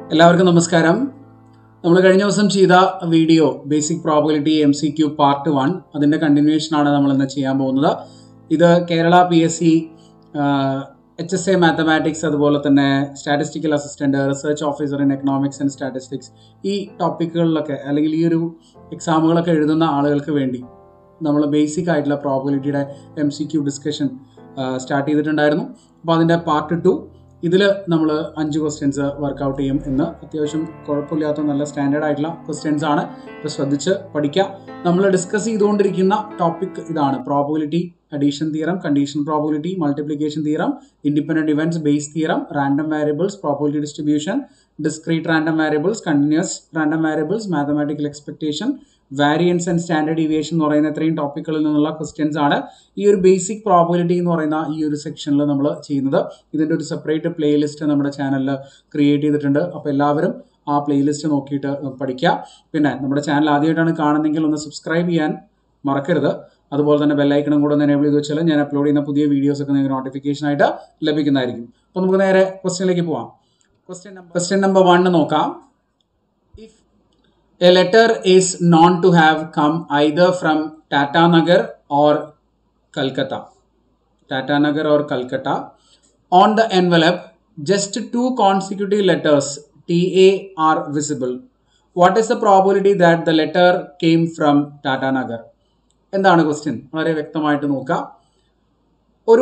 എല്ലാവർക്കും നമസ്കാരം നമ്മൾ കഴിഞ്ഞ ദിവസം ചെയ്ത video basic probability M C Q part one അതിൻ്റെ കണ്ടിന്യൂഷനാണ് നമ്മൾ ഇന്ന് ചെയ്യാൻ പോകുന്നത് ഇത് Kerala P S C H S A mathematics അതുപോലെ തന്നെ statistical assistant research officer in economics and statistics ഈ ടോപ്പിക്കുകളിലൊക്കെ അല്ലെങ്കിൽ ഈ ഒരു എക്സാമുകളൊക്കെ എഴുതുന്ന ആളുകൾക്ക് വേണ്ടി നമ്മൾ ബേസിക് ആയിട്ടുള്ള പ്രോബിലിറ്റിയുടെ M C Q discussion start ചെയ്തിട്ടുണ്ടായിരുന്നു അപ്പോൾ അതിൻ്റെ പാർട്ട് ടു ഇതിൽ നമ്മൾ അഞ്ച് ക്വസ്റ്റ്യൻസ് വർക്കൗട്ട് ചെയ്യും എന്ന് അത്യാവശ്യം കുഴപ്പമില്ലാത്ത നല്ല സ്റ്റാൻഡേർഡ് ആയിട്ടുള്ള ക്വസ്റ്റ്യൻസ് ആണ് ഇപ്പോൾ ശ്രദ്ധിച്ച് പഠിക്കുക നമ്മൾ ഡിസ്കസ് ചെയ്തുകൊണ്ടിരിക്കുന്ന ടോപ്പിക് ഇതാണ് probability addition theorem condition probability multiplication theorem independent events Bayes theorem random variables probability distribution discrete random variables continuous random variables mathematical expectation variance and standard deviation എന്ന് പറയുന്ന ഇത്രയും ടോപ്പിക്കുകളിൽ നിന്നുള്ള ക്വസ്റ്റ്യൻസ് ആണ് ഈ ഒരു ബേസിക് പ്രോബിലിറ്റി എന്ന് പറയുന്ന ഈ ഒരു സെക്ഷനിൽ നമ്മൾ ചെയ്യുന്നത് ഇതിൻ്റെ ഒരു സെപ്പറേറ്റ് പ്ലേലിസ്റ്റ് നമ്മുടെ ചാനലിൽ ക്രിയേറ്റ് ചെയ്തിട്ടുണ്ട് അപ്പോൾ എല്ലാവരും ആ പ്ലേലിസ്റ്റ് നോക്കിയിട്ട് പഠിക്കുക പിന്നെ നമ്മുടെ ചാനൽ ആദ്യമായിട്ടാണ് കാണുന്നതെങ്കിൽ ഒന്ന് സബ്സ്ക്രൈബ് ചെയ്യാൻ മറക്കരുത് അതുപോലെ തന്നെ ബെല്ലൈക്കണും കൂടെ ഒന്ന് എനേബിൾ ചെയ്ത് വെച്ചാൽ ഞാൻ അപ്ലോഡ് ചെയ്യുന്ന പുതിയ വീഡിയോസ് ഒക്കെ നിങ്ങൾക്ക് നോട്ടിഫിക്കേഷൻ ആയിട്ട് ലഭിക്കുന്നതായിരിക്കും അപ്പോൾ നമുക്ക് നേരെ ക്വസ്റ്റ്യനിലേക്ക് പോവാം question number question number one നോക്കാം if a letter is known to have come either from Tatanagar or Calcutta Tatanagar or Calcutta on the envelope just two consecutive letters TA are visible. What is the probability that the letter came from Tatanagar എന്താണ് question വളരെ വ്യക്തമായിട്ട് നോക്കാം ഒരു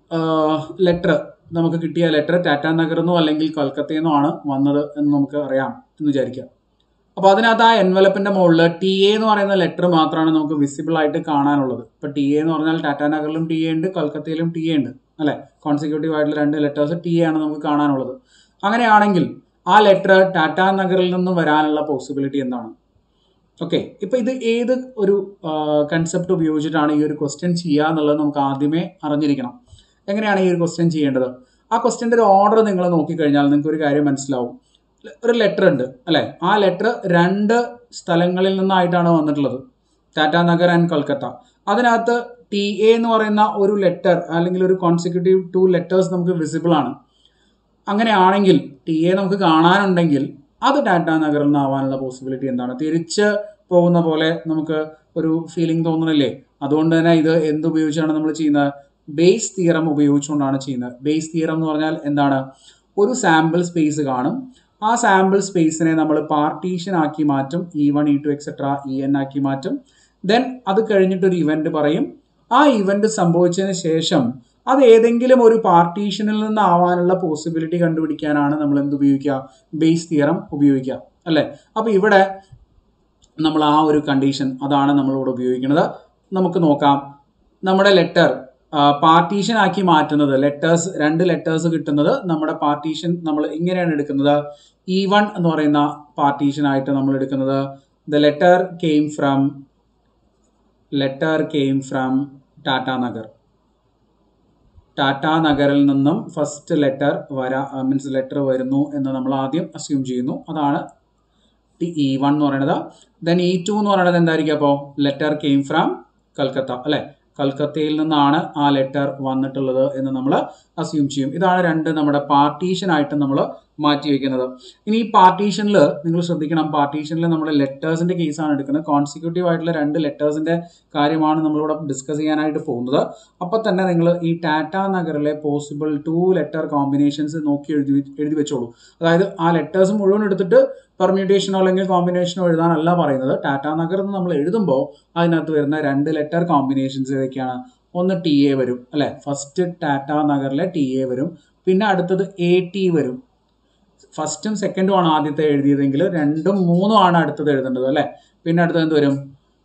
letter നമുക്ക് കിട്ടിയ letter ടാറ്റാനഗറിൽ നിന്നോ അല്ലെങ്കിൽ കൊൽക്കത്തയിൽ നിന്നോ ആണ് വന്നത് എന്ന് നമുക്ക് അറിയാം എന്ന് വിചാരിക്കാം അപ്പോൾ അതിനകത്ത് ആ എൻവലപ്പിന്റെ മുകളിൽ ടി എ എന്ന് പറയുന്ന ലെറ്റർ മാത്രമാണ് നമുക്ക് വിസിബിൾ ആയിട്ട് കാണാനുള്ളത് ഇപ്പോൾ ടി എ എന്ന് പറഞ്ഞാൽ ടാറ്റാനഗറിലും ടി എ ഉണ്ട് കൊൽക്കത്തയിലും ടി എ ഉണ്ട് അല്ലെ കോൺസിക്യൂട്ടീവ് ആയിട്ടുള്ള രണ്ട് ലെറ്റേഴ്സ് ടി എ ആണ് നമുക്ക് കാണാനുള്ളത് അങ്ങനെയാണെങ്കിൽ ആ ലെറ്റർ ടാറ്റാനഗറിൽ നിന്ന് വരാനുള്ള പോസിബിലിറ്റി എന്താണ് ഓക്കെ ഇപ്പൊ ഇത് ഏത് ഒരു കൺസെപ്റ്റ് ഉപയോഗിച്ചിട്ടാണ് ഈ ഒരു ക്വസ്റ്റ്യൻ ചെയ്യുക എന്നുള്ളത് നമുക്ക് ആദ്യമേ അറിഞ്ഞിരിക്കണം എങ്ങനെയാണ് ഈ ഒരു ക്വസ്റ്റ്യൻ ചെയ്യേണ്ടത് ആ ക്വസ്റ്റ്യൻ്റെ ഒരു ഓർഡർ നിങ്ങൾ നോക്കിക്കഴിഞ്ഞാൽ നിങ്ങൾക്ക് ഒരു കാര്യം മനസ്സിലാവും ഒരു ലെറ്റർ ഉണ്ട് അല്ലെ ആ ലെറ്റർ രണ്ട് സ്ഥലങ്ങളിൽ നിന്നായിട്ടാണ് വന്നിട്ടുള്ളത് ടാറ്റാനഗർ ആൻഡ് കൊൽക്കത്ത അതിനകത്ത് ടി എ എന്ന് പറയുന്ന ഒരു ലെറ്റർ അല്ലെങ്കിൽ ഒരു കോൺസിക്യൂട്ടീവ് ടു ലെറ്റേഴ്സ് നമുക്ക് വിസിബിൾ ആണ് അങ്ങനെയാണെങ്കിൽ ടി എ നമുക്ക് കാണാനുണ്ടെങ്കിൽ അത് ടാറ്റാ നഗറിൽ നിന്നാവാനുള്ള പോസിബിലിറ്റി എന്താണ് തിരിച്ച് പോകുന്ന പോലെ നമുക്ക് ഒരു ഫീലിംഗ് തോന്നുന്നില്ലേ അതുകൊണ്ട് തന്നെ ഇത് എന്തുപയോഗിച്ചാണ് നമ്മൾ ചെയ്യുന്നത് ബേസ് തിയറം ഉപയോഗിച്ചുകൊണ്ടാണ് ചെയ്യുന്നത് ബേസ് തിയറം എന്ന് പറഞ്ഞാൽ എന്താണ് ഒരു സാമ്പിൾ സ്പേസ് കാണും ആ സാമ്പിൾ സ്പേസിനെ നമ്മൾ പാർട്ടീഷൻ ആക്കി മാറ്റും E one E two etcetera E N ആക്കി മാറ്റും ദെൻ അത് കഴിഞ്ഞിട്ടൊരു ഇവന്റ് പറയും ആ ഇവന്റ് സംഭവിച്ചതിന് ശേഷം അത് ഏതെങ്കിലും ഒരു പാർട്ടീഷനിൽ നിന്നാവാനുള്ള പോസിബിലിറ്റി കണ്ടുപിടിക്കാനാണ് നമ്മൾ എന്ത് ഉപയോഗിക്കുക ബേസ് തിയറം ഉപയോഗിക്കുക അല്ലേ അപ്പോൾ ഇവിടെ നമ്മൾ ആ ഒരു കണ്ടീഷൻ അതാണ് നമ്മളിവിടെ ഉപയോഗിക്കുന്നത് നമുക്ക് നോക്കാം നമ്മുടെ ലെറ്റർ പാർട്ടീഷൻ ആക്കി മാറ്റുന്നത് ലെറ്റേഴ്സ് രണ്ട് ലെറ്റേഴ്സ് കിട്ടുന്നത് നമ്മുടെ പാർട്ടീഷൻ നമ്മൾ ഇങ്ങനെയാണ് എടുക്കുന്നത് ഇ വൺ എന്ന് പറയുന്ന പാർട്ടീഷൻ ആയിട്ട് നമ്മൾ എടുക്കുന്നത് the letter came from letter came from Tata Nagar Tata നഗറിൽ നിന്നും ഫസ്റ്റ് ലെറ്റർ വരാ മീൻസ് ലെറ്റർ വരുന്നു എന്ന് നമ്മൾ ആദ്യം അസ്യൂം ചെയ്യുന്നു അതാണ് ഇ വൺ എന്ന് പറയുന്നത് ദെൻ ഇ ടു എന്ന് പറയുന്നത് എന്തായിരിക്കും അപ്പോൾ ലെറ്റർ കെയിം ഫ്രം കൽക്കത്ത അല്ലെ കൽക്കത്തയിൽ നിന്നാണ് ആ ലെറ്റർ വന്നിട്ടുള്ളത് എന്ന് നമ്മൾ അസ്യൂം ചെയ്യും ഇതാണ് രണ്ട് നമ്മുടെ പാർട്ടീഷൻ ആയിട്ട് നമ്മൾ മാറ്റി വെക്കുന്നത് ഇനി ഈ പാർട്ടീഷനിൽ നിങ്ങൾ ശ്രദ്ധിക്കണം പാർട്ടീഷനിൽ നമ്മൾ ലെറ്റേഴ്സിന്റെ കേസാണ് എടുക്കുന്നത് കോൺസിക്യൂട്ടീവ് ആയിട്ടുള്ള രണ്ട് ലെറ്റേഴ്സിന്റെ കാര്യമാണ് നമ്മളിവിടെ ഡിസ്കസ് ചെയ്യാനായിട്ട് പോകുന്നത് അപ്പോൾ തന്നെ നിങ്ങൾ ഈ ടാറ്റ നഗറിലെ പോസിബിൾ ടു ലെറ്റർ കോമ്പിനേഷൻസ് നോക്കി എഴുതി എഴുതി വെച്ചോളൂ അതായത് ആ ലെറ്റേഴ്സ് മുഴുവൻ എടുത്തിട്ട് പെർമ്യൂട്ടേഷനോ അല്ലെങ്കിൽ കോമ്പിനേഷനോ എഴുതാനല്ല പറയുന്നത് ടാറ്റ നഗർ എന്ന് നമ്മൾ എഴുതുമ്പോൾ അതിനകത്ത് വരുന്ന രണ്ട് ലെറ്റർ കോമ്പിനേഷൻസ് ഏതൊക്കെയാണ് ഒന്ന് ടി എ വരും അല്ലെ ഫസ്റ്റ് ടാറ്റ നഗറിലെ ടി എ വരും പിന്നെ അടുത്തത് എ ടി വരും ഫസ്റ്റും സെക്കൻഡും ആണ് ആദ്യത്തെ എഴുതിയതെങ്കിൽ രണ്ടും മൂന്നും ആണ് അടുത്തത് എഴുതേണ്ടത് അല്ലെ പിന്നെ അടുത്തത് എന്ത് വരും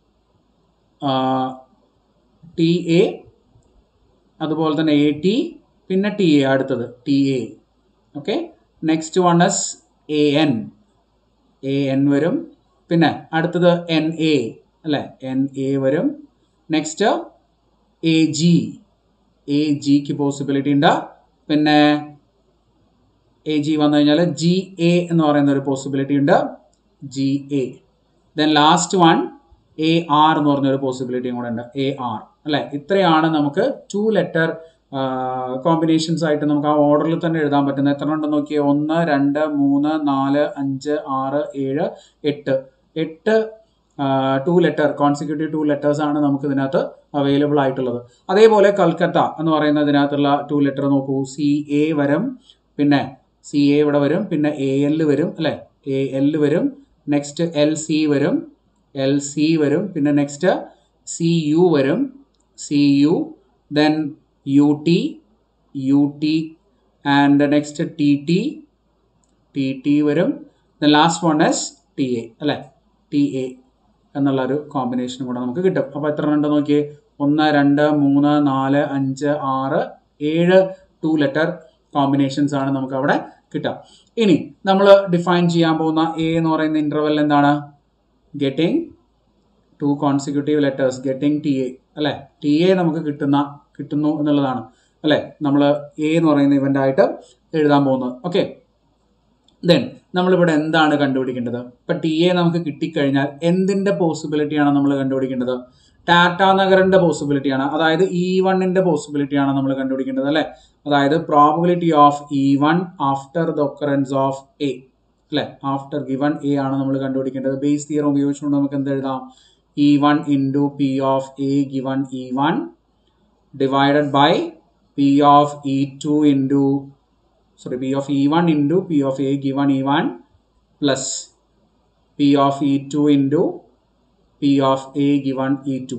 ടി എ അതുപോലെ തന്നെ എ ടി പിന്നെ ടി എ അടുത്തത് T A okay next one S A N A N വരും പിന്നെ അടുത്തത് എൻ എ അല്ലേ എൻ എ വരും നെക്സ്റ്റ് എ ജി എ ജിക്ക് പോസിബിലിറ്റി ഉണ്ട് പിന്നെ എ ജി വന്നു കഴിഞ്ഞാൽ ജി എ എന്ന് പറയുന്ന ഒരു പോസിബിലിറ്റി ഉണ്ട് G A then last one A R എന്ന് പറഞ്ഞൊരു പോസിബിലിറ്റിയും കൂടെ ഉണ്ട് എ ആർ അല്ലേ ഇത്രയാണ് നമുക്ക് ടു ലെറ്റർ കോമ്പിനേഷൻസ് ആയിട്ട് നമുക്ക് ആ ഓർഡറിൽ തന്നെ എഴുതാൻ പറ്റുന്ന എത്ര ഉണ്ടെന്ന് നോക്കിയേ ഒന്ന് രണ്ട് മൂന്ന് നാല് അഞ്ച് ആറ് ഏഴ് എട്ട് എട്ട് two letter consecutive two letters ആണ് നമുക്ക് ഇതിനകത്ത് അവൈലബിൾ ആയിട്ടുള്ളത് അതേപോലെ കൽക്കത്ത എന്ന് പറയുന്നതിനകത്തുള്ള ടു ലെറ്റർ നോക്കൂ സി എ വരും പിന്നെ സി എ ഇവിടെ വരും പിന്നെ എ എൽ വരും അല്ലേ എ എൽ വരും നെക്സ്റ്റ് എൽ സി വരും എൽ സി വരും പിന്നെ നെക്സ്റ്റ് സി യു വരും C U then U T U T and next T T T T വരും the last one S T A അല്ലേ T A എന്നുള്ള ഒരു combination കൂടെ നമുക്ക് കിട്ടും അപ്പോൾ എത്ര ഉണ്ട് നോക്കിയേ ഒന്ന് രണ്ട് മൂന്ന് നാല് അഞ്ച് ആറ് ഏഴ് ടു ലെറ്റർ കോമ്പിനേഷൻസ് ആണ് നമുക്ക് അവിടെ കിട്ടുക ഇനി നമ്മൾ ഡിഫൈൻ ചെയ്യാൻ പോകുന്ന എ എന്ന് പറയുന്ന ഇന്റർവെൽ എന്താണ് getting two consecutive letters getting T A അല്ലേ ടി എ നമുക്ക് കിട്ടുന്ന കിട്ടുന്നു എന്നുള്ളതാണ് അല്ലേ നമ്മൾ എ എന്ന് പറയുന്ന ഇവൻ്റ് ആയിട്ട് എഴുതാൻ പോകുന്നത് ഓക്കെ ദെൻ നമ്മളിവിടെ എന്താണ് കണ്ടുപിടിക്കേണ്ടത് ഇപ്പം ടി എ നമുക്ക് കിട്ടിക്കഴിഞ്ഞാൽ എന്തിൻ്റെ പോസിബിലിറ്റിയാണ് നമ്മൾ കണ്ടുപിടിക്കേണ്ടത് ടാറ്റ നഗറിൻ്റെ പോസിബിലിറ്റിയാണ് അതായത് ഇ വണ്ണിൻ്റെ പോസിബിലിറ്റിയാണ് നമ്മൾ കണ്ടുപിടിക്കേണ്ടത് അല്ലേ അതായത് probability of E one after the occurrence of A അല്ലേ ആഫ്റ്റർ ഗിവൺ എ ആണ് നമ്മൾ കണ്ടുപിടിക്കേണ്ടത് ബേസ് തിയറം ഉപയോഗിച്ചുകൊണ്ട് നമുക്ക് എന്ത് എഴുതാം E one into P of A given E one divided by P of E two into sorry p of e1 into p of a given e1 plus p of e2 into p of a given e2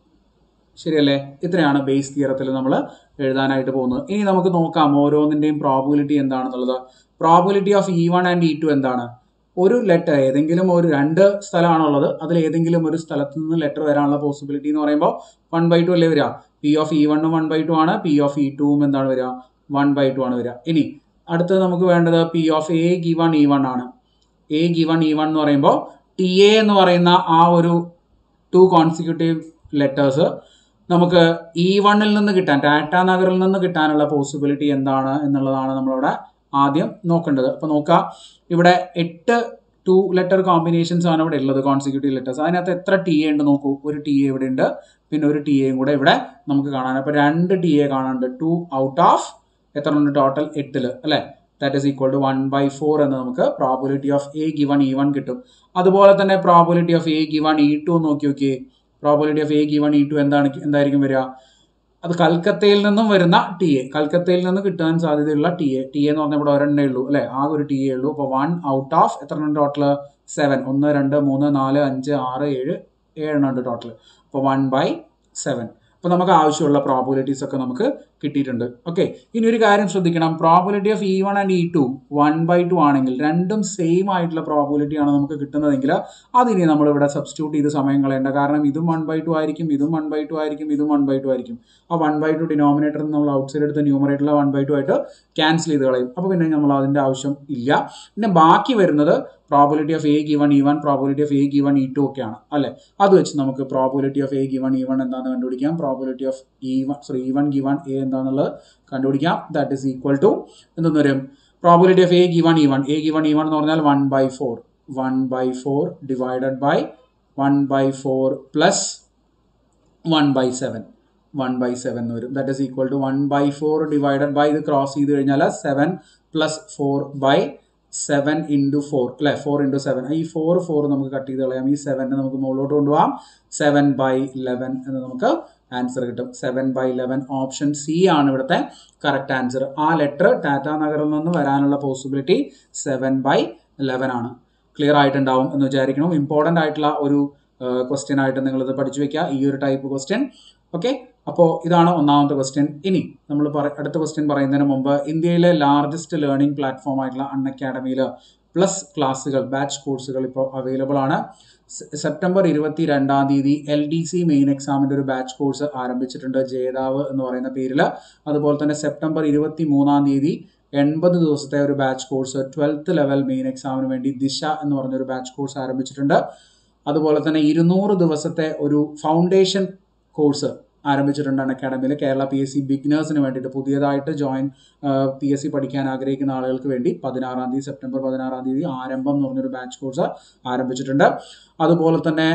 ശരിയല്ലേ ഇത്രയാണ് base തിയറത്തിൽ നമ്മൾ എഴുതാനായിട്ട് പോകുന്നത് ഇനി നമുക്ക് നോക്കാം ഓരോന്നിൻ്റെയും probability എന്താണെന്നുള്ളത് probability of E one and E two എന്താണ് ഒരു ലെറ്റർ ഏതെങ്കിലും ഒരു രണ്ട് സ്ഥലമാണുള്ളത് അതിൽ ഏതെങ്കിലും ഒരു സ്ഥലത്ത് നിന്ന് ലെറ്റർ വരാനുള്ള പോസിബിലിറ്റി എന്ന് പറയുമ്പോൾ വൺ ബൈ ടു അല്ലേ വരിക പി ഓഫ് ഇ വണ്ണും വൺ ബൈ ടു ആണ് പി ഓഫ് ഇ ടുവും എന്താണ് വരിക വൺ ബൈ ടു ആണ് വരിക ഇനി അടുത്തത് നമുക്ക് വേണ്ടത് P of A given E one ആണ് എ ഗിവൺ ഇ വൺ എന്ന് പറയുമ്പോൾ ടി എ എന്ന് പറയുന്ന ആ ഒരു ടു കോൺസിക്യൂട്ടീവ് ലെറ്റേഴ്സ് നമുക്ക് ഇ വണ്ണിൽ നിന്ന് കിട്ടാൻ ടാറ്റ നഗറിൽ നിന്ന് കിട്ടാനുള്ള പോസിബിലിറ്റി എന്താണ് എന്നുള്ളതാണ് നമ്മളിവിടെ ആദ്യം നോക്കേണ്ടത് അപ്പോൾ നോക്കുക ഇവിടെ എട്ട് ടു ലെറ്റർ കോമ്പിനേഷൻസ് ആണ് ഇവിടെ ഉള്ളത് കോൺസിക്യൂട്ടീവ് ലെറ്റേഴ്സ് അതിനകത്ത് എത്ര ടി എ ഉണ്ട് നോക്കൂ ഒരു ടി എ ഇവിടെ ഉണ്ട് പിന്നെ ഒരു ടി എയും കൂടെ ഇവിടെ നമുക്ക് കാണാൻ അപ്പോൾ രണ്ട് ടി എ കാണാനുണ്ട് ടു ഔട്ട് ഓഫ് എത്ര ഉണ്ട് ടോട്ടൽ എട്ടിൽ അല്ലേ that is equal to one by four എന്ന് നമുക്ക് probability of A given E one കിട്ടും അതുപോലെ തന്നെ probability of A given E two നോക്കി നോക്കിയേ probability of A given E two എന്താണ് എന്തായിരിക്കും വരിക അത് കൽക്കത്തയിൽ നിന്നും വരുന്ന ടി എ കൽക്കത്തയിൽ നിന്ന് കിട്ടാൻ സാധ്യതയുള്ള ടി എ ടി എന്ന് പറഞ്ഞാൽ ഇവിടെ ഒരെണ്ണേ ഉള്ളൂ അല്ലേ ആകെ ഒരു ടി എ ഉള്ളൂ അപ്പോൾ വൺ ഔട്ട് ഓഫ് എത്ര ഉണ്ട് ടോട്ടൽ സെവൻ ഒന്ന് രണ്ട് മൂന്ന് നാല് അഞ്ച് ആറ് ഏഴ് ഏഴെണ്ണം ഉണ്ട് ടോട്ടൽ അപ്പോൾ വൺ ബൈ സെവൻ അപ്പോൾ നമുക്ക് ആവശ്യമുള്ള പ്രോബിലിറ്റീസ് ഒക്കെ നമുക്ക് കിട്ടിയിട്ടുണ്ട് ഓക്കെ ഇനി ഒരു കാര്യം ശ്രദ്ധിക്കണം probability of E one and E two one by two ആണെങ്കിൽ രണ്ടും സെയിം ആയിട്ടുള്ള പ്രോബിലിറ്റി ആണ് നമുക്ക് കിട്ടുന്നതെങ്കിൽ അതിനി നമ്മൾ ഇവിടെ സബ്സ്റ്റിറ്റ്യൂട്ട് ചെയ്ത് സമയം കളയേണ്ട കാരണം ഇതും വൺ ബൈ ടു ആയിരിക്കും ഇതും വൺ ബൈ ടു ആയിരിക്കും ഇതും വൺ ബൈ ടു ആയിരിക്കും ആ വൺ ബൈ ടു ഡിനോമിനേറ്ററിൽ നമ്മൾ ഔട്ട് സൈഡ് എടുത്ത ന്യൂമറേറ്ററിലെ വൺ ബൈ ടു ആയിട്ട് ക്യാൻസൽ ചെയ്ത് കളയും അപ്പോൾ പിന്നെ നമ്മൾ അതിൻ്റെ ആവശ്യം ഇല്ല പിന്നെ ബാക്കി വരുന്നത് probability of A given E one probability of A given E two ഒക്കെയാണ് അല്ലേ അത് വെച്ച് നമുക്ക് probability of A given E one എന്താണെന്ന് കണ്ടുപിടിക്കാം probability of E one sorry E one given A എന്താണെന്നുള്ളത് കണ്ടുപിടിക്കാം ദാറ്റ് ഇസ് ഈക്വൽ ടു എന്തെന്ന് വരും probability of A given E one A given E one എന്ന് പറഞ്ഞാൽ one by four one by four divided by one by four plus one by seven one by seven എന്ന് വരും that is equal to one by four divided by ഇത് cross ചെയ്ത് കഴിഞ്ഞാൽ seven plus four by seven into four അല്ലെ four into seven ഈ four four നമുക്ക് cut ചെയ്ത് കളയാം ഈ സെവനെ നമുക്ക് മുകളിലോട്ട് കൊണ്ടുപോകാം സെവൻ ബൈ ഇലവൻ എന്ന് നമുക്ക് ആൻസർ കിട്ടും seven by eleven option C ആണ് ഇവിടുത്തെ കറക്റ്റ് ആൻസർ ആ ലെറ്റർ ടാറ്റ നഗറിൽ നിന്ന് വരാനുള്ള പോസിബിലിറ്റി സെവൻ ബൈ ഇലവൻ ആണ് ക്ലിയർ ആയിട്ടുണ്ടാവും എന്ന് വിചാരിക്കണം ഇമ്പോർട്ടൻ്റ് ആയിട്ടുള്ള ഒരു ക്വസ്റ്റ്യൻ ആയിട്ട് നിങ്ങളിത് പഠിച്ചു വെക്കുക ഈ ഒരു ടൈപ്പ് ക്വസ്റ്റ്യൻ ഓക്കെ അപ്പോൾ ഇതാണ് ഒന്നാമത്തെ ക്വസ്റ്റ്യൻ ഇനി നമ്മൾ അടുത്ത ക്വസ്റ്റ്യൻ പറയുന്നതിന് മുമ്പ് ഇന്ത്യയിലെ ലാർജസ്റ്റ് ലേണിംഗ് പ്ലാറ്റ്ഫോം ആയിട്ടുള്ള അൺ അക്കാഡമിയിൽ പ്ലസ് ക്ലാസ്സുകൾ ബാച്ച് കോഴ്സുകൾ ഇപ്പോൾ അവൈലബിൾ ആണ് സെപ്റ്റംബർ ഇരുപത്തി രണ്ടാം തീയതി എൽ ഡി സി മെയിൻ എക്സാമിൻ്റെ ഒരു ബാച്ച് കോഴ്സ് ആരംഭിച്ചിട്ടുണ്ട് ജേതാവ് എന്ന് പറയുന്ന പേരിൽ അതുപോലെ തന്നെ സെപ്റ്റംബർ ഇരുപത്തി മൂന്നാം തീയതി എൺപത് ദിവസത്തെ ഒരു batch course twelfth level main എക്സാമിന് വേണ്ടി ദിശ എന്ന് പറഞ്ഞൊരു ബാച്ച് കോഴ്സ് ആരംഭിച്ചിട്ടുണ്ട് അതുപോലെ തന്നെ ഇരുന്നൂറ് ദിവസത്തെ ഒരു ഫൗണ്ടേഷൻ കോഴ്സ് ആരംഭിച്ചിട്ടുണ്ട് അക്കാഡമിയിൽ കേരള പി എസ് സി ബിഗിനേഴ്സിന് വേണ്ടിയിട്ട് പുതിയതായിട്ട് ജോയിൻ പി എസ് സി പഠിക്കാൻ ആഗ്രഹിക്കുന്ന ആളുകൾക്ക് വേണ്ടി പതിനാറാം തീയതി സെപ്റ്റംബർ പതിനാറാം തീയതി ആരംഭം എന്ന് പറഞ്ഞൊരു ബാച്ച് കോഴ്സ് ആരംഭിച്ചിട്ടുണ്ട് അതുപോലെ തന്നെ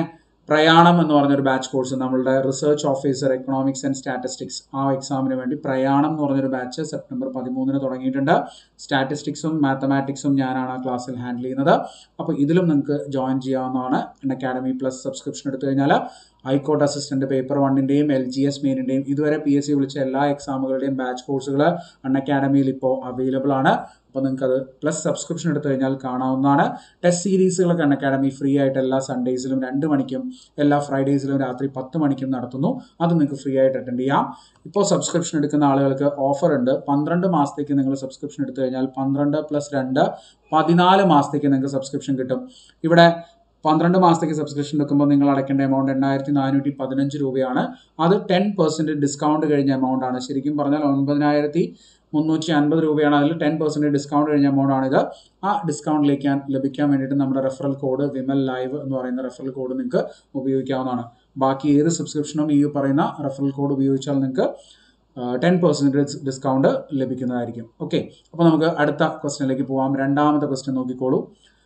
പ്രയാണം എന്ന് പറഞ്ഞൊരു ബാച്ച് കോഴ്സ് നമ്മളുടെ research officer economics and statistics ആ എക്സാമിന് വേണ്ടി പ്രയാണം എന്ന് പറഞ്ഞൊരു ബാച്ച് സെപ്റ്റംബർ പതിമൂന്നിന് തുടങ്ങിയിട്ടുണ്ട് സ്റ്റാറ്റിസ്റ്റിക്സും മാത്തമാറ്റിക്സും ഞാനാണ് ആ ക്ലാസ്സിൽ ഹാൻഡിൽ ചെയ്യുന്നത് അപ്പോൾ ഇതിലും നിങ്ങൾക്ക് ജോയിൻ ചെയ്യാവുന്നതാണ് അൺ അക്കാഡമി പ്ലസ് സബ്സ്ക്രിപ്ഷൻ എടുത്തു കഴിഞ്ഞാൽ ഹൈക്കോർട്ട് അസിസ്റ്റന്റ് പേപ്പർ വണ്ണിൻ്റെയും എൽ ജി എസ് മെയിനിൻ്റെയും ഇതുവരെ പി എസ് സി വിളിച്ച എല്ലാ എക്സാമുകളുടെയും ബാച്ച് കോഴ്സുകൾ അൺ അക്കാഡമിയിൽ ഇപ്പോൾ അവൈലബിൾ ആണ് അപ്പോൾ നിങ്ങൾക്ക് അത് പ്ലസ് സബ്സ്ക്രിപ്ഷൻ എടുത്തു കഴിഞ്ഞാൽ കാണാവുന്നതാണ് ടെസ്റ്റ് സീരീസുകളൊക്കെ അൺ അക്കാഡമി ഫ്രീ ആയിട്ട് എല്ലാ സൺഡേസിലും രണ്ട് മണിക്കും എല്ലാ ഫ്രൈഡേസിലും രാത്രി പത്ത് മണിക്കും നടത്തുന്നു അത് നിങ്ങൾക്ക് ഫ്രീ ആയിട്ട് അറ്റൻഡ് ചെയ്യാം ഇപ്പോൾ സബ്സ്ക്രിപ്ഷൻ എടുക്കുന്ന ആളുകൾക്ക് ഓഫർ ഉണ്ട് പന്ത്രണ്ട് മാസത്തേക്ക് നിങ്ങൾ സബ്സ്ക്രിപ്ഷൻ എടുത്തു കഴിഞ്ഞാൽ പന്ത്രണ്ട് പ്ലസ് രണ്ട് പതിനാല് മാസത്തേക്ക് നിങ്ങൾക്ക് സബ്സ്ക്രിപ്ഷൻ കിട്ടും ഇവിടെ പന്ത്രണ്ട് മാസത്തേക്ക് സബ്സ്ക്രിപ്ഷൻ എടുക്കുമ്പോൾ നിങ്ങൾ അടയ്ക്കേണ്ട എമൗണ്ട് എണ്ണായിരത്തി നാനൂറ്റി പതിനഞ്ച് രൂപയാണ് അത് ടെൻ പെർസെൻറ്റ് ഡിസ്കൗണ്ട് കഴിഞ്ഞ എമൗണ്ട് ആണ് ശരിക്കും പറഞ്ഞാൽ ഒൻപതിനായിരത്തി മുന്നൂറ്റി അൻപത് രൂപയാണ് അതിൽ ടെൻ പെർസെൻറ്റ് ഡിസ്കൗണ്ട് കഴിഞ്ഞ എമൗണ്ട് ആണിത് ആ ഡിസ്കൗണ്ടിലേക്ക് ലഭിക്കാൻ വേണ്ടിയിട്ട് നമ്മുടെ റെഫറൽ കോഡ് വിമൽ ലൈവ് എന്ന് പറയുന്ന റെഫറൽ കോഡ് നിങ്ങൾക്ക് ഉപയോഗിക്കാവുന്നതാണ് ബാക്കി ഏത് സബ്സ്ക്രിപ്ഷനും ഈ പറയുന്ന റെഫറൽ കോഡ് ഉപയോഗിച്ചാൽ നിങ്ങൾക്ക് ടെൻ പെർസെൻറ്റേജ് ഡിസ്കൗണ്ട് ലഭിക്കുന്നതായിരിക്കും ഓക്കെ അപ്പോൾ നമുക്ക് അടുത്ത ക്വസ്റ്റ്യനിലേക്ക് പോവാം രണ്ടാമത്തെ ക്വസ്റ്റ്യൻ നോക്കിക്കോളൂ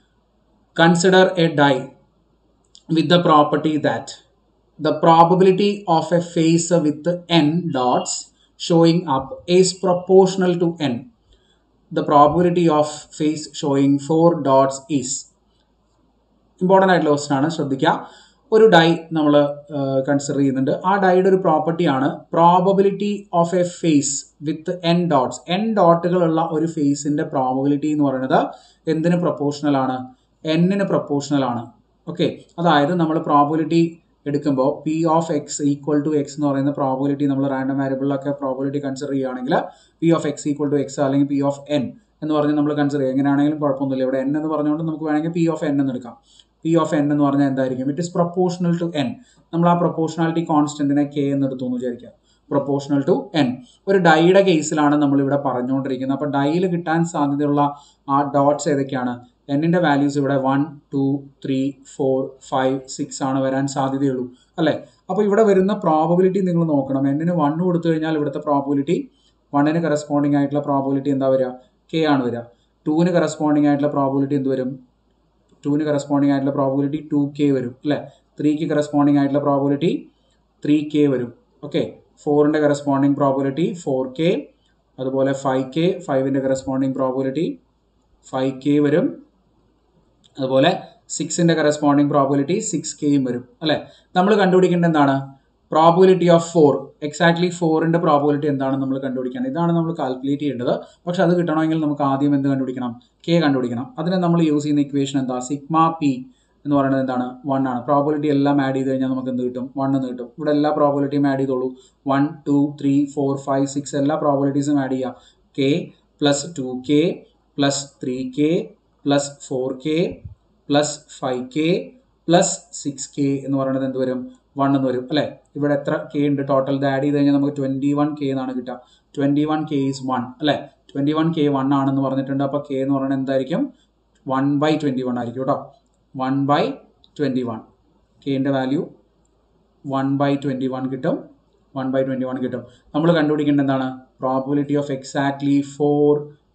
consider a die with the property that the probability of a face with n dots showing up is proportional to n. The probability of face showing 4 dots is important ആയിട്ടുള്ള question ആണ് ശ്രദ്ധിക്കുക ഒരു dye നമ്മൾ consider ചെയ്യുന്നുണ്ട് ആ ഡൈയുടെ ഒരു പ്രോപ്പർട്ടിയാണ് probability of a face with N dots N ഡോട്ടുകളുള്ള ഒരു ഫേസിന്റെ പ്രോബബിലിറ്റി എന്ന് പറയുന്നത് എന്തിന് പ്രൊപ്പോർഷണൽ ആണ് എന്നിന് പ്രൊപ്പോർഷണൽ ആണ് ഓക്കെ അതായത് നമ്മൾ പ്രോബിലിറ്റി എടുക്കുമ്പോൾ P of X equal to X എന്ന് പറയുന്ന പ്രോബിലിറ്റി നമ്മൾ റാൻഡം വാരിയബിളിലൊക്കെ പ്രോബിലിറ്റി കൺസിഡർ ചെയ്യുകയാണെങ്കിൽ P of X equal to X അല്ലെങ്കിൽ പി ഓഫ് എൻ എന്ന് പറഞ്ഞ് നമ്മൾ കൺസിഡർ ചെയ്യുക എങ്ങനെയാണെങ്കിലും കുഴപ്പമൊന്നുമില്ല ഇവിടെ എൻ എന്ന് പറഞ്ഞുകൊണ്ട് നമുക്ക് വേണമെങ്കിൽ പി ഓഫ് എൻ എന്ന് എടുക്കാം പി ഓഫ് എൻ എന്ന് പറഞ്ഞാൽ എന്തായിരിക്കും it is proportional to N നമ്മൾ ആ പ്രൊപ്പോർഷണാലിറ്റി കോൺസ്റ്റന്റിനെ കെ എന്ന് എടുത്തു എന്ന് വിചാരിക്കുക പ്രൊപ്പോർഷണൽ ടു എൻ ഒരു ഡൈയുടെ കേസിലാണ് നമ്മൾ ഇവിടെ പറഞ്ഞുകൊണ്ടിരിക്കുന്നത് അപ്പോൾ ഡൈയിൽ കിട്ടാൻ സാധ്യതയുള്ള ആ ഡോട്ട്സ് ഏതൊക്കെയാണ് എന്നിൻ്റെ വാല്യൂസ് ഇവിടെ one two three four five six ആണ് വരാൻ സാധ്യതയുള്ളൂ അല്ലേ അപ്പോൾ ഇവിടെ വരുന്ന പ്രോബബിലിറ്റി നിങ്ങൾ നോക്കണം എന്നിന് വൺ കൊടുത്തു കഴിഞ്ഞാൽ ഇവിടുത്തെ പ്രോബബിലിറ്റി വണ്ണിന് കറസ്പോണ്ടിങ് ആയിട്ടുള്ള പ്രോബബിലിറ്റി എന്താ വരിക കെ ആണ് വരിക ടൂവിന് കറസ്പോണ്ടിങ് ആയിട്ടുള്ള പ്രോബബിലിറ്റി എന്ത് വരും ടൂവിന് കറസ്പോണ്ടിങ് ആയിട്ടുള്ള പ്രോബബിലിറ്റി ടു കെ വരും അല്ലേ ത്രീക്ക് കറസ്പോണ്ടിങ് ആയിട്ടുള്ള പ്രോബബിലിറ്റി ത്രീ കെ വരും ഓക്കെ ഫോറിൻ്റെ കറസ്പോണ്ടിങ് പ്രോബബിലിറ്റി ഫോർ കെ അതുപോലെ ഫൈവ് കെ ഫൈവിൻ്റെ കറസ്പോണ്ടിങ് പ്രോബബിലിറ്റി ഫൈവ് കെ വരും അതുപോലെ സിക്സിൻ്റെ കറസ്പോണ്ടിങ് പ്രോബിലിറ്റി സിക്സ് കെയും വരും അല്ലേ നമ്മൾ കണ്ടുപിടിക്കേണ്ടത് എന്താണ് പ്രോബിലിറ്റി ഓഫ് ഫോർ എക്സാക്ട്ലി ഫോറിൻ്റെ പ്രോബിലിറ്റി എന്താണ് നമ്മൾ കണ്ടുപിടിക്കേണ്ടത് ഇതാണ് നമ്മൾ കാൽക്കുലേറ്റ് ചെയ്യേണ്ടത് പക്ഷെ അത് കിട്ടണമെങ്കിൽ നമുക്ക് ആദ്യം എന്ത് കണ്ടുപിടിക്കണം കെ കണ്ടുപിടിക്കണം അതിന് നമ്മൾ യൂസ് ചെയ്യുന്ന ഇക്വേഷൻ എന്താ സിഗ്മ പി എന്ന് പറയുന്നത് എന്താണ് വൺ ആണ് പ്രോബിലിറ്റി എല്ലാം ആഡ് ചെയ്ത് കഴിഞ്ഞാൽ നമുക്ക് എന്ത് കിട്ടും വൺ എന്ന് കിട്ടും ഇവിടെ എല്ലാ പ്രോബിലിറ്റിയും ആഡ് ചെയ്തോളൂ one two three four five six എല്ലാ പ്രോബിലിറ്റീസും ആഡ് ചെയ്യുക K plus two K plus three K plus four K plus five K plus six K എന്ന് പറയുന്നത് എന്ത് വരും വൺ എന്ന് വരും അല്ലേ ഇവിടെ എത്ര കെ ഉണ്ട് ടോട്ടൽ ഇത് ആഡ് ചെയ്ത് കഴിഞ്ഞാൽ നമുക്ക് ട്വൻറ്റി വൺ കെ എന്നാണ് കിട്ടുക twenty one K is one അല്ലേ ട്വൻറ്റി വൺ കെ വൺ ആണെന്ന് പറഞ്ഞിട്ടുണ്ട് അപ്പോൾ കെ എന്ന് പറയുന്നത് എന്തായിരിക്കും വൺ ബൈ ട്വൻറ്റി വൺ ആയിരിക്കും കേട്ടോ വൺ ബൈ ട്വൻറ്റി വൺ കെൻ്റെ value one by twenty one കിട്ടും വൺ ബൈ ട്വൻറ്റി വൺ കിട്ടും നമ്മൾ കണ്ടുപിടിക്കേണ്ടത് എന്താണ് probability of exactly four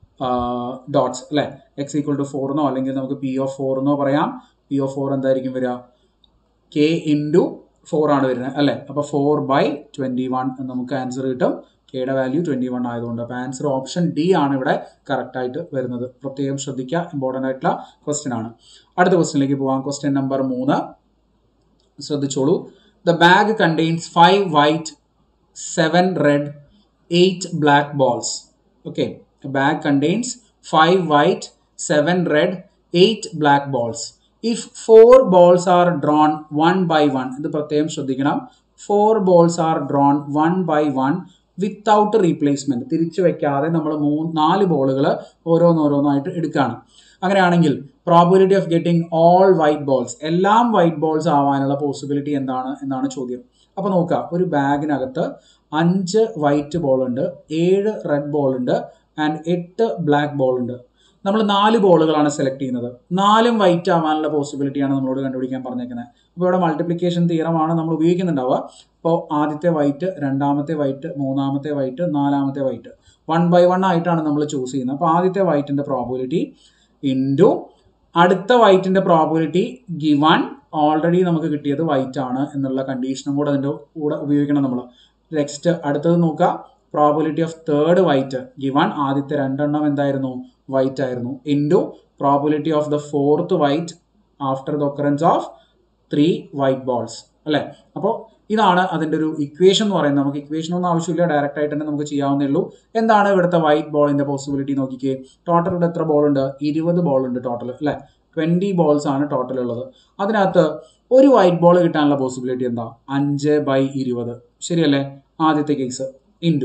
dots അല്ലേ എക്സ് ഈക്വൽ ടു ഫോർ എന്നോ അല്ലെങ്കിൽ നമുക്ക് പി ഓഫ് ഫോർ എന്നോ പറയാം പി ഓഫ് ഫോർ എന്തായിരിക്കും വരിക കെ ഇൻറ്റു ഫോർ ആണ് വരുന്നത് അല്ലേ അപ്പോൾ ഫോർ ബൈ ട്വൻറ്റി വൺ എന്ന് നമുക്ക് ആൻസർ കിട്ടും കെയുടെ വാല്യൂ ട്വൻറ്റി വൺ ആയതുകൊണ്ട് അപ്പോൾ ആൻസർ ഓപ്ഷൻ ഡി ആണ് ഇവിടെ കറക്റ്റായിട്ട് വരുന്നത് പ്രത്യേകം ശ്രദ്ധിക്കുക ഇമ്പോർട്ടൻ്റ് ആയിട്ടുള്ള ക്വസ്റ്റ്യൻ ആണ് അടുത്ത ക്വസ്റ്റ്യനിലേക്ക് പോകാം ക്വസ്റ്റ്യൻ നമ്പർ മൂന്ന് ശ്രദ്ധിച്ചോളൂ the bag contains five white seven red eight black balls okay bag contains 5 white, 7 red, 8 black balls. If 4 balls are drawn one by one, ഇത് പ്രത്യേകം ശ്രദ്ധിക്കണം four balls are drawn one by one without replacement തിരിച്ചു വെക്കാതെ നമ്മൾ മൂന്ന് നാല് ബോളുകൾ ഓരോന്നോരോന്നായിട്ട് എടുക്കുകയാണ് അങ്ങനെയാണെങ്കിൽ probability of getting all white balls എല്ലാം വൈറ്റ് ബോൾസ് ആവാനുള്ള പോസിബിലിറ്റി എന്താണ് എന്നാണ് ചോദ്യം അപ്പോൾ നോക്കുക ഒരു ബാഗിനകത്ത് അഞ്ച് വൈറ്റ് ബോൾ ഉണ്ട് ഏഴ് റെഡ് ബോൾ ഉണ്ട് ആൻഡ് എട്ട് ബ്ലാക്ക് ബോൾ ഉണ്ട് നമ്മൾ നാല് ബോളുകളാണ് സെലക്ട് ചെയ്യുന്നത് നാലും വൈറ്റ് ആവാനുള്ള പോസിബിലിറ്റിയാണ് നമ്മളോട് കണ്ടുപിടിക്കാൻ പറഞ്ഞേക്കുന്നത് അപ്പോൾ ഇവിടെ മൾട്ടിപ്ലിക്കേഷൻ തീറമാണ് നമ്മൾ ഉപയോഗിക്കുന്നുണ്ടാവുക അപ്പോൾ ആദ്യത്തെ വൈറ്റ് രണ്ടാമത്തെ വൈറ്റ് മൂന്നാമത്തെ വൈറ്റ് നാലാമത്തെ വൈറ്റ് വൺ ബൈ വൺ ആയിട്ടാണ് നമ്മൾ ചൂസ് ചെയ്യുന്നത് അപ്പോൾ ആദ്യത്തെ വൈറ്റിൻ്റെ പ്രോബിലിറ്റി ഇൻറ്റു അടുത്ത വൈറ്റിൻ്റെ പ്രോബിലിറ്റി ഗിവൺ ഓൾറെഡി നമുക്ക് കിട്ടിയത് വൈറ്റ് ആണ് എന്നുള്ള കണ്ടീഷനും കൂടെ അതിൻ്റെ കൂടെ ഉപയോഗിക്കണം നമ്മൾ നെക്സ്റ്റ് അടുത്തത് നോക്കുക probability of third white given ആദ്യത്തെ രണ്ടെണ്ണം എന്തായിരുന്നു വൈറ്റ് ആയിരുന്നു into probability of the fourth white after the occurrence of three white balls അല്ലേ അപ്പോൾ ഇതാണ് അതിൻ്റെ ഒരു ഇക്വേഷൻ എന്ന് പറയുന്നത് നമുക്ക് ഇക്വേഷൻ ഒന്നും ആവശ്യമില്ല ഡയറക്റ്റ് ആയിട്ട് തന്നെ നമുക്ക് ചെയ്യാവുന്നേ ഉള്ളൂ എന്താണ് ഇവിടുത്തെ വൈറ്റ് ബോളിന്റെ പോസിബിലിറ്റി നോക്കിക്കേ ടോട്ടൽ ഇവിടെ എത്ര ബോൾ ഉണ്ട് ഇരുപത് ബോൾ ഉണ്ട് ടോട്ടൽ അല്ലേ ട്വന്റി ബോൾസ് ആണ് ടോട്ടൽ ഉള്ളത് അതിനകത്ത് ഒരു വൈറ്റ് ബോൾ കിട്ടാനുള്ള പോസിബിലിറ്റി എന്താ അഞ്ച് ബൈ ഇരുപത് ശരിയല്ലേ ആദ്യത്തെ കേസ് ഇൻറ്റു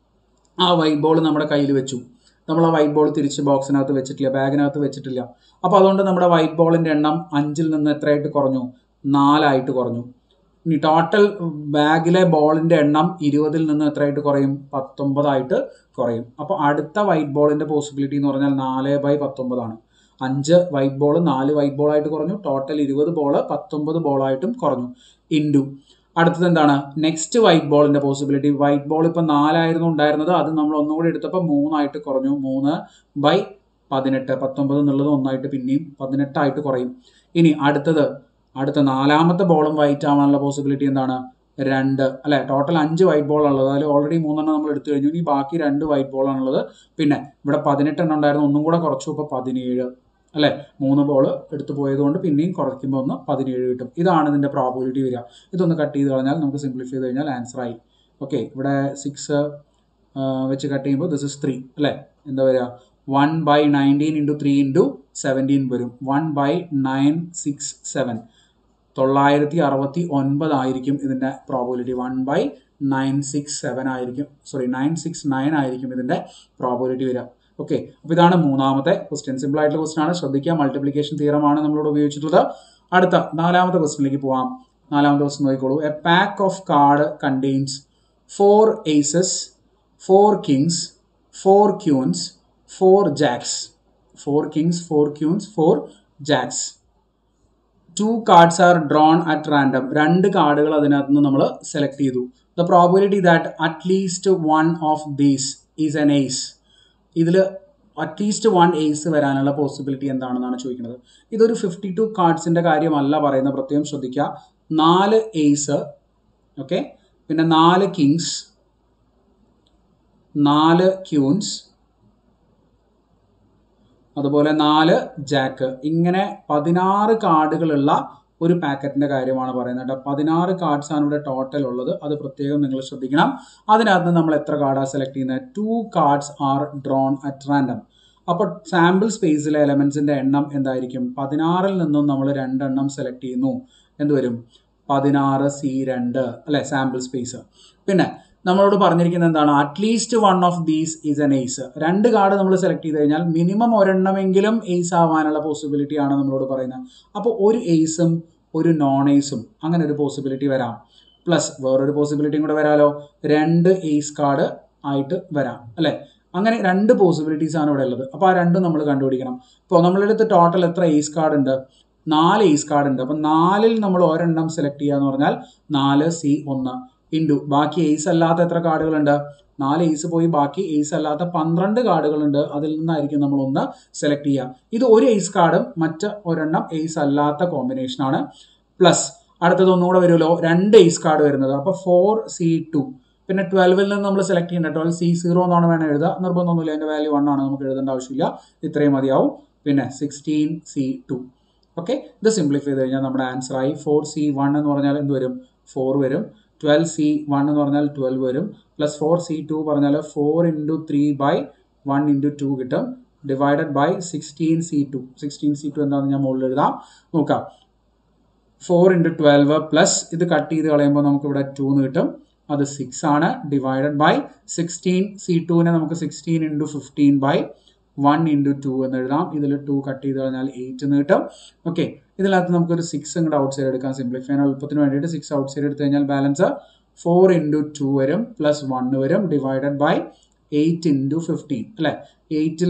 ആ വൈറ്റ് ബോൾ നമ്മുടെ കയ്യിൽ വെച്ചു നമ്മൾ ആ വൈറ്റ് ബോൾ തിരിച്ച് ബോക്സിനകത്ത് വെച്ചിട്ടില്ല ബാഗിനകത്ത് വെച്ചിട്ടില്ല അപ്പോൾ അതുകൊണ്ട് നമ്മുടെ വൈറ്റ് ബോളിന്റെ എണ്ണം അഞ്ചിൽ നിന്ന് എത്രയായിട്ട് കുറഞ്ഞു നാലായിട്ട് കുറഞ്ഞു ഇനി ടോട്ടൽ ബാഗിലെ ബോളിന്റെ എണ്ണം ഇരുപതിൽ നിന്ന് എത്രയായിട്ട് കുറയും പത്തൊമ്പതായിട്ട് കുറയും അപ്പോൾ അടുത്ത വൈറ്റ് ബോളിന്റെ പോസിബിലിറ്റി എന്ന് പറഞ്ഞാൽ നാല് ബൈ പത്തൊമ്പതാണ് അഞ്ച് വൈറ്റ് ബോൾ നാല് വൈറ്റ് ബോൾ ആയിട്ട് കുറഞ്ഞു ടോട്ടൽ ഇരുപത് ബോൾ പത്തൊമ്പത് ബോളായിട്ടും കുറഞ്ഞു ഇൻഡു അടുത്തത് എന്താണ് നെക്സ്റ്റ് വൈറ്റ് ബോളിന്റെ പോസിബിലിറ്റി വൈറ്റ് ബോൾ ഇപ്പം നാലായിരുന്നു ഉണ്ടായിരുന്നത് അത് നമ്മൾ ഒന്നുകൂടി എടുത്തപ്പോൾ മൂന്നായിട്ട് കുറഞ്ഞു മൂന്ന് ബൈ പതിനെട്ട് പത്തൊമ്പത് എന്നുള്ളത് ഒന്നായിട്ട് പിന്നെയും പതിനെട്ടായിട്ട് കുറയും ഇനി അടുത്തത് അടുത്ത നാലാമത്തെ ബോളും വൈറ്റ് ആവാനുള്ള പോസിബിലിറ്റി എന്താണ് രണ്ട് അല്ലെ ടോട്ടൽ അഞ്ച് വൈറ്റ് ബോൾ ഉള്ളത് അതിൽ ഓൾറെഡി മൂന്നെണ്ണം നമ്മൾ എടുത്തു കഴിഞ്ഞു ഇനി ബാക്കി രണ്ട് വൈറ്റ് ബോൾ ആണുള്ളത് പിന്നെ ഇവിടെ പതിനെട്ടെണ്ണം ഉണ്ടായിരുന്നു ഒന്നും കൂടെ കുറച്ചു ഇപ്പോൾ പതിനേഴ് അല്ലെ മൂന്ന് ബോൾ എടുത്തു പോയതുകൊണ്ട് പിന്നെയും കുറയ്ക്കുമ്പോൾ ഒന്ന് പതിനേഴ് കിട്ടും ഇതാണ് ഇതിന്റെ പ്രോബിലിറ്റി വരിക ഇതൊന്ന് കട്ട് ചെയ്ത് കളഞ്ഞാൽ നമുക്ക് സിംപ്ലിഫൈ ചെയ്ത് കഴിഞ്ഞാൽ ആൻസർ ആയി ഓക്കെ ഇവിടെ സിക്സ് വെച്ച് കട്ട് ചെയ്യുമ്പോൾ ദിസ് ഇസ് ത്രീ അല്ലേ എന്താ വരിക one by nineteen into three into seventeen വരും one by nine six seven തൊള്ളായിരത്തി അറുപത്തി ഒൻപതായിരിക്കും ഇതിൻ്റെ probability one by nine six seven ആയിരിക്കും സോറി നയൻ സിക്സ് നയൻ ആയിരിക്കും ഇതിൻ്റെ പ്രോബിലിറ്റി വരിക ഓക്കെ അപ്പോൾ ഇതാണ് മൂന്നാമത്തെ ക്വസ്റ്റ്യൻ സിമ്പിൾ ആയിട്ടുള്ള ക്വസ്റ്റ്യൻ ആണ് ശ്രദ്ധിക്കുക മൾട്ടിപ്ലിക്കേഷൻ തീറമാണ് നമ്മളോട് ഉപയോഗിച്ചിട്ടുള്ളത് അടുത്ത നാലാമത്തെ ക്വസ്റ്റ്യനിലേക്ക് പോവാം നാലാമത്തെ ക്വസ്റ്റ്യൻ നോക്കിക്കോളൂ a pack of card contains four aces four kings four queens four jacks four kings four queens four jacks two cards are drawn at random രണ്ട് കാർഡുകൾ അതിനകത്ത് നിന്ന് നമ്മൾ സെലക്ട് ചെയ്തു the probability that at least one of these is an ace ഇതിൽ at least one ace വരാനുള്ള possibility എന്താണെന്നാണ് ചോദിക്കുന്നത് ഇതൊരു ഫിഫ്റ്റി ടു കാർഡ്സിൻ്റെ കാര്യമല്ല പറയുന്നത് പ്രത്യേകം ശ്രദ്ധിക്കുക നാല് എയ്സ് ഓക്കെ പിന്നെ നാല് കിങ്സ് നാല് ക്യൂൻസ് അതുപോലെ നാല് ജാക്ക് ഇങ്ങനെ പതിനാറ് കാർഡുകളുള്ള ഒരു പാക്കറ്റിന്റെ കാര്യമാണ് പറയുന്നത് കേട്ടോ പതിനാറ് കാർഡ്സ് ആണ് ഇവിടെ ടോട്ടൽ ഉള്ളത് അത് പ്രത്യേകം നിങ്ങൾ ശ്രദ്ധിക്കണം അതിനകത്ത് നമ്മൾ എത്ര കാർഡാണ് സെലക്ട് ചെയ്യുന്നത് two cards are drawn at random അപ്പോൾ സാമ്പിൾ സ്പേസിലെ എലമെന്റ്സിന്റെ എണ്ണം എന്തായിരിക്കും പതിനാറിൽ നിന്നും നമ്മൾ രണ്ടെണ്ണം സെലക്ട് ചെയ്യുന്നു എന്ത് വരും പതിനാറ് സി രണ്ട് അല്ലെ സാമ്പിൾ സ്പേസ് പിന്നെ നമ്മളോട് പറഞ്ഞിരിക്കുന്നത് എന്താണ് at least one of these is an ace രണ്ട് കാർഡ് നമ്മൾ സെലക്ട് ചെയ്ത് കഴിഞ്ഞാൽ മിനിമം ഒരെണ്ണമെങ്കിലും എയ്സ് ആവാനുള്ള പോസിബിലിറ്റി ആണ് നമ്മളോട് പറയുന്നത് അപ്പോൾ ഒരു എയ്സും ഒരു നോൺ എയ്സും അങ്ങനെ ഒരു പോസിബിലിറ്റി വരാം പ്ലസ് വേറൊരു പോസിബിലിറ്റിയും കൂടെ വരാലോ രണ്ട് എയ്സ് കാർഡ് ആയിട്ട് വരാം അല്ലേ അങ്ങനെ രണ്ട് പോസിബിലിറ്റീസ് ആണ് ഇവിടെ ഉള്ളത് അപ്പോൾ ആ രണ്ടും നമ്മൾ കണ്ടുപിടിക്കണം ഇപ്പോൾ നമ്മളെടുത്ത് ടോട്ടൽ എത്ര എയ്സ് കാർഡ് ഉണ്ട് നാല് എയ്സ് കാർഡ് ഉണ്ട് അപ്പം നാലിൽ നമ്മൾ ഒരെണ്ണം സെലക്ട് ചെയ്യുക എന്ന് പറഞ്ഞാൽ നാല് സി ഒന്ന് ഇൻഡു ബാക്കി എയ്സ് അല്ലാത്ത എത്ര കാർഡുകളുണ്ട് നാല് എയ്സ് പോയി ബാക്കി എയ്സ് അല്ലാത്ത പന്ത്രണ്ട് കാർഡുകളുണ്ട് അതിൽ നിന്നായിരിക്കും നമ്മൾ ഒന്ന് സെലക്ട് ചെയ്യുക ഇത് ഒരു എയ്സ് കാർഡും മറ്റ് ഒരെണ്ണം എയ്സ് അല്ലാത്ത കോമ്പിനേഷൻ ആണ് പ്ലസ് അടുത്തത് ഒന്നുകൂടെ വരുമല്ലോ രണ്ട് എയ്സ് കാർഡ് വരുന്നത് അപ്പോൾ ഫോർ സി ടു പിന്നെ ട്വൽവിൽ നിന്ന് നമ്മൾ സെലക്ട് ചെയ്യേണ്ട ട്വൽവ് സി സീറോ എന്നാണ് വേണം എഴുതുക നിർബന്ധമൊന്നുമില്ല അതിൻ്റെ വാല്യൂ വൺ ആണ് നമുക്ക് എഴുതേണ്ട ആവശ്യമില്ല ഇത്രയും മതിയാവും പിന്നെ സിക്സ്റ്റീൻ സി ടു ഓക്കെ ഇത് സിംപ്ലിഫൈ ചെയ്ത് കഴിഞ്ഞാൽ നമ്മുടെ ആൻസർ ആയി ഫോർ സി വൺ എന്ന് പറഞ്ഞാൽ എന്ത് വരും ഫോർ വരും ട്വൽവ് സി വൺ എന്ന് പറഞ്ഞാൽ ട്വൽവ് വരും പ്ലസ് ഫോർ സി ടു പറഞ്ഞാൽ four into three by one into two കിട്ടും divided by sixteen C two sixteen C two എന്താണെന്ന് ഞാൻ മുകളിൽ എഴുതാം നോക്കാം ഫോർ ഇൻറ്റു ട്വൽവ് പ്ലസ് ഇത് കട്ട് ചെയ്ത് കളയുമ്പോൾ നമുക്ക് ഇവിടെ ടു എന്ന് കിട്ടും അത് സിക്സ് ആണ് ഡിവൈഡഡ് ബൈ സിക്സ്റ്റീൻ സി ടുവിനെ നമുക്ക് sixteen into fifteen by one into two എന്ന് എഴുതാം ഇതിൽ ടു കട്ട് ചെയ്ത് കഴിഞ്ഞാൽ എയ്റ്റ് എന്ന് കിട്ടും ഓക്കെ ഇതിനകത്ത് നമുക്കൊരു സിക്സ് ഇങ്ങോട്ട് ഔട്ട് സൈഡ് എടുക്കാം സിംപ്ലിഫൈ എളുപ്പത്തിന് വേണ്ടിയിട്ട് സിക്സ് ഔട്ട് സൈഡ് എടുത്തു കഴിഞ്ഞാൽ ബാലൻസ് ഫോർ ഇൻറ്റു ടു വരും പ്ലസ് വൺ വരും divided by eight into fifteen അല്ലേ എയ്റ്റിൽ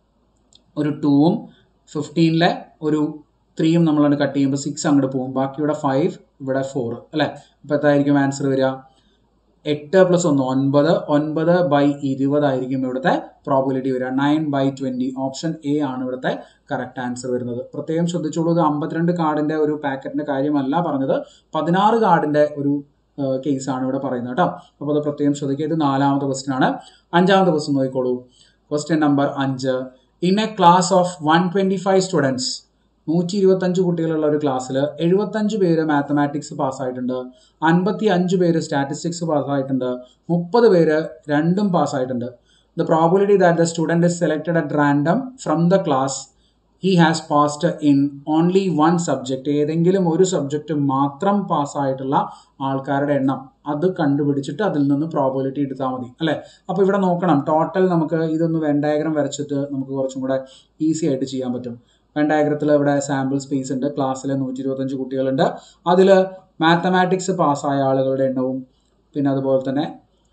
ഒരു ടൂവും ഫിഫ്റ്റീനിലെ ഒരു ത്രീയും നമ്മളാണ് കട്ട് ചെയ്യുമ്പോൾ സിക്സ് അങ്ങോട്ട് പോകും ബാക്കി ഇവിടെ ഫൈവ് ഇവിടെ ഫോർ അല്ലേ അപ്പോൾ എത്രയായിരിക്കും ആൻസർ വരിക എട്ട് പ്ലസ് ഒന്ന് ഒൻപത് ഒൻപത് ബൈ ഇരുപതായിരിക്കും ഇവിടുത്തെ പ്രോബിലിറ്റി വരിക nine by twenty option A ആണ് ഇവിടുത്തെ കറക്റ്റ് ആൻസർ വരുന്നത് പ്രത്യേകം ശ്രദ്ധിച്ചോളൂ ഇത് അമ്പത്തിരണ്ട് കാർഡിൻ്റെ ഒരു പാക്കറ്റിൻ്റെ കാര്യമല്ല പറഞ്ഞത് പതിനാറ് കാർഡിൻ്റെ ഒരു കേസാണ് ഇവിടെ പറയുന്നത് കേട്ടോ അപ്പോൾ അത് പ്രത്യേകം ശ്രദ്ധിക്കുക ഇത് നാലാമത്തെ ക്വസ്റ്റ്യൻ ആണ് അഞ്ചാമത്തെ ക്വസ്റ്റ്യൻ നോക്കിക്കോളൂ ക്വസ്റ്റ്യൻ നമ്പർ അഞ്ച് in a class of one twenty five students നൂറ്റി ഇരുപത്തഞ്ച് കുട്ടികളുള്ള ഒരു ക്ലാസ്സിൽ എഴുപത്തഞ്ച് പേര് മാത്തമാറ്റിക്സ് പാസ്സായിട്ടുണ്ട് അൻപത്തി അഞ്ച് പേര് സ്റ്റാറ്റിസ്റ്റിക്സ് പാസ്സായിട്ടുണ്ട് മുപ്പത് പേര് രണ്ടും പാസ്സായിട്ടുണ്ട് the probability that the student is selected at random from the class he has passed in only one subject ഏതെങ്കിലും ഒരു സബ്ജക്റ്റ് മാത്രം പാസ്സായിട്ടുള്ള ആൾക്കാരുടെ എണ്ണം അത് കണ്ടുപിടിച്ചിട്ട് അതിൽ നിന്ന് പ്രോബിലിറ്റി എടുത്താൽ മതി അല്ലേ അപ്പോൾ ഇവിടെ നോക്കണം ടോട്ടൽ നമുക്ക് ഇതൊന്ന് വെൻ ഡയഗ്രം വരച്ചിട്ട് നമുക്ക് കുറച്ചും കൂടെ ഈസി ആയിട്ട് ചെയ്യാൻ പറ്റും വെൻ ഡയഗ്രത്തിൽ ഇവിടെ സാമ്പിൾ സ്പേസ് ഉണ്ട് ക്ലാസ്സിൽ നൂറ്റി ഇരുപത്തഞ്ച് കുട്ടികളുണ്ട് അതിൽ മാത്തമാറ്റിക്സ് പാസ്സായ ആളുകളുടെ എണ്ണവും പിന്നെ അതുപോലെ തന്നെ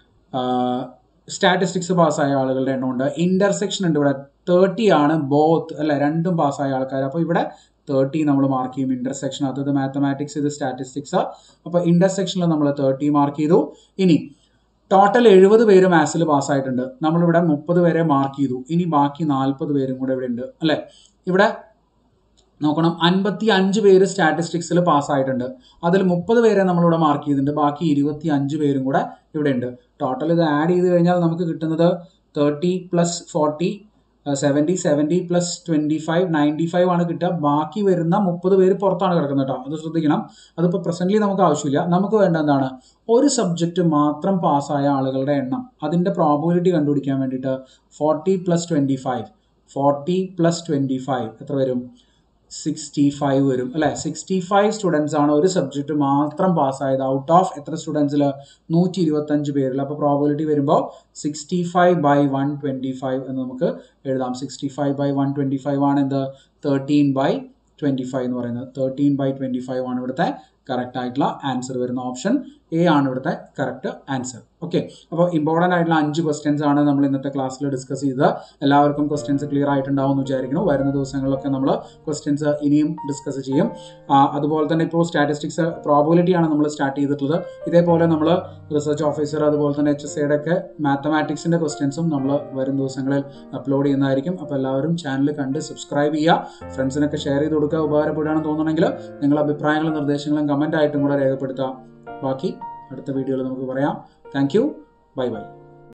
സ്റ്റാറ്റിസ്റ്റിക്സ് പാസ്സായ ആളുകളുടെ എണ്ണമുണ്ട് ഇൻ്റർസെക്ഷൻ ഉണ്ട് ഇവിടെ തേർട്ടി ആണ് ബോത്ത് അല്ലെ രണ്ടും പാസ്സായ ആൾക്കാർ അപ്പോൾ ഇവിടെ തേർട്ടി നമ്മൾ മാർക്ക് ചെയ്യും ഇൻ്റർസെക്ഷൻ അത് ഇത് മാത്തമാറ്റിക്സ് ഇത് സ്റ്റാറ്റിസ്റ്റിക്സ് അപ്പോൾ ഇൻ്റർസെക്ഷനിൽ നമ്മൾ തേർട്ടി മാർക്ക് ചെയ്തു ഇനി ടോട്ടൽ എഴുപത് പേര് മാത്സിൽ പാസ്സായിട്ടുണ്ട് നമ്മളിവിടെ മുപ്പത് പേരെ മാർക്ക് ചെയ്തു ഇനി ബാക്കി നാൽപ്പത് പേരും കൂടെ ഇവിടെ ഉണ്ട് അല്ലേ ഇവിടെ നോക്കണം അൻപത്തി അഞ്ച് പേര് സ്റ്റാറ്റിസ്റ്റിക്സിൽ പാസ്സായിട്ടുണ്ട് അതിൽ മുപ്പത് പേരെ നമ്മളിവിടെ മാർക്ക് ചെയ്തിട്ടുണ്ട് ബാക്കി ഇരുപത്തി അഞ്ച് പേരും കൂടെ ഇവിടെ ഉണ്ട് ടോട്ടൽ ഇത് ആഡ് ചെയ്ത് കഴിഞ്ഞാൽ നമുക്ക് കിട്ടുന്നത് thirty plus forty seventy seventy plus twenty five ninety five ആണ് കിട്ടുക ബാക്കി വരുന്ന മുപ്പത് പേര് പുറത്താണ് കിടക്കുന്നത് കേട്ടോ അത് ശ്രദ്ധിക്കണം അതിപ്പോൾ പ്രസൻ്റ്ലി നമുക്ക് ആവശ്യമില്ല നമുക്ക് വേണ്ട എന്താണ് ഒരു സബ്ജക്റ്റ് മാത്രം പാസ്സായ ആളുകളുടെ എണ്ണം അതിൻ്റെ പ്രോബിലിറ്റി കണ്ടുപിടിക്കാൻ വേണ്ടിയിട്ട് forty plus twenty five forty plus twenty five എത്ര വരും സിക്സ്റ്റി ഫൈവ് വരും അല്ലേ സിക്സ്റ്റി ഫൈവ് സ്റ്റുഡൻസ് ആണ് ഒരു സബ്ജക്റ്റ് മാത്രം പാസ്സായത് ഔട്ട് ഓഫ് എത്ര സ്റ്റുഡൻസിൽ നൂറ്റി ഇരുപത്തഞ്ച് പേരിൽ അപ്പോൾ പ്രോബിലിറ്റി വരുമ്പോൾ sixty five by one twenty five എന്ന് നമുക്ക് എഴുതാം sixty five by one twenty five ആണ് എന്ത് തേർട്ടീൻ ബൈ ട്വൻറ്റി ഫൈവ് എന്ന് പറയുന്നത് തേർട്ടീൻ ബൈ ട്വൻറ്റി ഫൈവ് ആണ് ഇവിടുത്തെ കറക്റ്റ് ആയിട്ടുള്ള ആൻസർ വരുന്ന ഓപ്ഷൻ എ ആണ് ഇവിടുത്തെ കറക്റ്റ് ആൻസർ ഓക്കെ അപ്പോൾ ഇമ്പോർട്ടൻ്റ് ആയിട്ടുള്ള അഞ്ച് ക്വസ്റ്റ്യൻസ് ആണ് നമ്മൾ ഇന്നത്തെ ക്ലാസ്സിൽ ഡിസ്കസ് ചെയ്തത് എല്ലാവർക്കും ക്വസ്റ്റ്യൻസ് ക്ലിയർ ആയിട്ടുണ്ടാവും എന്ന് വിചാരിക്കുന്നു വരുന്ന ദിവസങ്ങളിലൊക്കെ നമ്മൾ ക്വസ്റ്റ്യൻസ് ഇനിയും ഡിസ്കസ് ചെയ്യും അതുപോലെ തന്നെ ഇപ്പോൾ സ്റ്റാറ്റിസ്റ്റിക്സ് പ്രോബിലിറ്റി ആണ് നമ്മൾ സ്റ്റാർട്ട് ചെയ്തിട്ടുള്ളത് ഇതേപോലെ നമ്മൾ റിസർച്ച് ഓഫീസർ അതുപോലെ തന്നെ എച്ച് എസ് എയുടെ ഒക്കെ മാത്തമാറ്റിക്സിൻ്റെ ക്വസ്റ്റ്യൻസും നമ്മൾ വരും ദിവസങ്ങളിൽ അപ്ലോഡ് ചെയ്യുന്നതായിരിക്കും അപ്പോൾ എല്ലാവരും ചാനൽ കണ്ട് സബ്സ്ക്രൈബ് ചെയ്യുക ഫ്രണ്ട്സിനൊക്കെ ഷെയർ ചെയ്ത് കൊടുക്കുക ഉപകാരപ്പെടുകയാണെന്ന് തോന്നുന്നുണ്ടെങ്കിൽ നിങ്ങളുടെ അഭിപ്രായങ്ങളും നിർദ്ദേശങ്ങളും കമൻ്റ് ആയിട്ടും കൂടെ രേഖപ്പെടുത്താം ബാക്കി അടുത്ത വീഡിയോയിൽ നമുക്ക് പറയാം താങ്ക് യു ബൈ ബൈ